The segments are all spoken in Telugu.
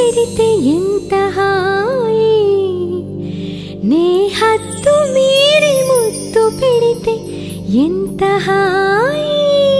పెడితే ఎంత హాయి నే హద్దు మీరి ముద్దు పెడితే ఎంత హాయి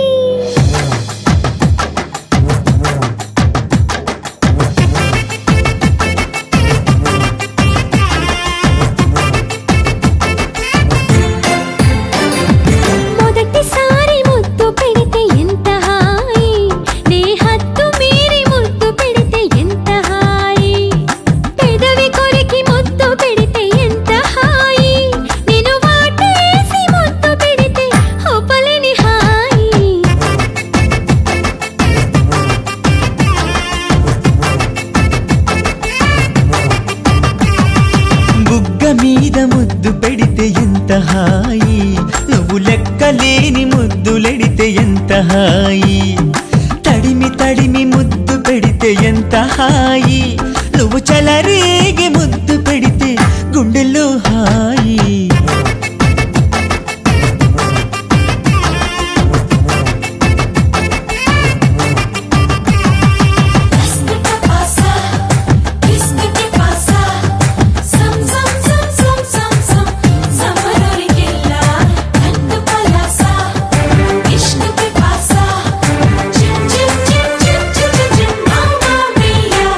మొదటిసారి ముద్దు పెడితే ఎంత హాయి నే హద్దు మీరి ముద్దు పెడితే ఎంత హాయి పెదవి కొరికి ముద్దు పెడితే ఎంత హాయి నేను వాటేసి ముద్దు పెడితే ఒప్పలేని హాయి బుగ్గ మీద ముద్దు పెడితే ఎంత హాయి నువ్వు లెక్కలేని ముద్దులెడితే ఎంత హాయి తడిమి తడిమి ముద్దు పెడితే ఎంత హాయి నువ్వు చలరేగి ముద్దు పెడితే గుండెల్లో హాయి ¿Qué pasa? ¿Qué pasa? Sam sam sam sam sam sam Samarorikella Kandu palasa Ishq ke pasa Chim chim chim chim chim chim chim Mamma mia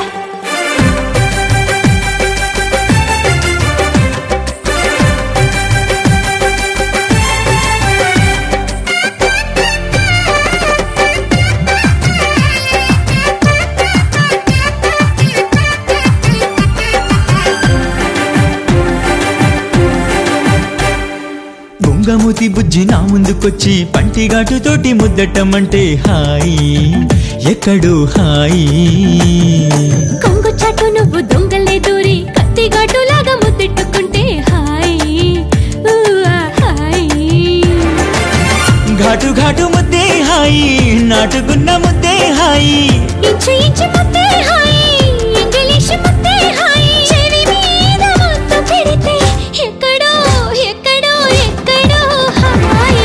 బొంగమూతి బుజ్జి నా ముందుకొచ్చి పంటిగాటుతోటి ముద్దటమంటే హాయి ఎక్కడు హాయి కొంగు చాటు నువ్వు దొంగలే దూరి కత్తిగాటులాగా ముద్దెట్టుకుంటే హాయి ఊ ఆ హాయి ఘాటు ఘాటు ముద్దే హాయి నాటుకున్న ముద్దే హాయి ఇంచు ఇంచు ముద్దే హాయి ఇంగ్లీష్ ముద్దే హాయి చెవి మీద ముద్దు పెడితే ఎక్కడో ఎక్కడో ఎక్కడో హాయి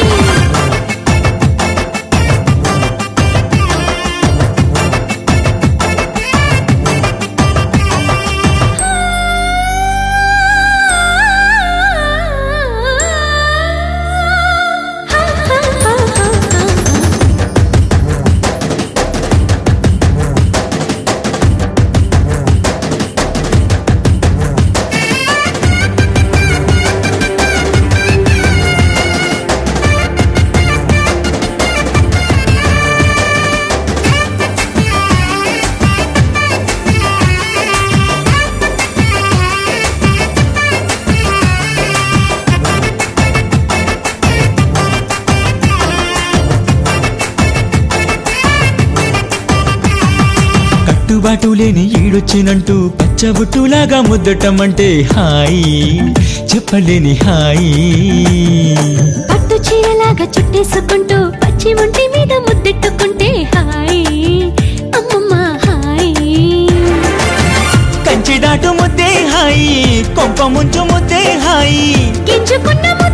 కట్టుబాటు లేని ఈడొచ్చినంటూ పచ్చబుట్టులాగా ముద్దటమంటే హాయి చెప్పలేని హాయి పట్టు చీరలాగా చుట్టేసుకుంటూ పచ్చి ఒంటి మీద ముద్దెట్టుకుంటే హాయి అమ్మమ్మ హాయి కంచి దాటు ముద్దే హాయి కొంప ముంచు ముద్దే హాయి గింజుకున్న ముద్ద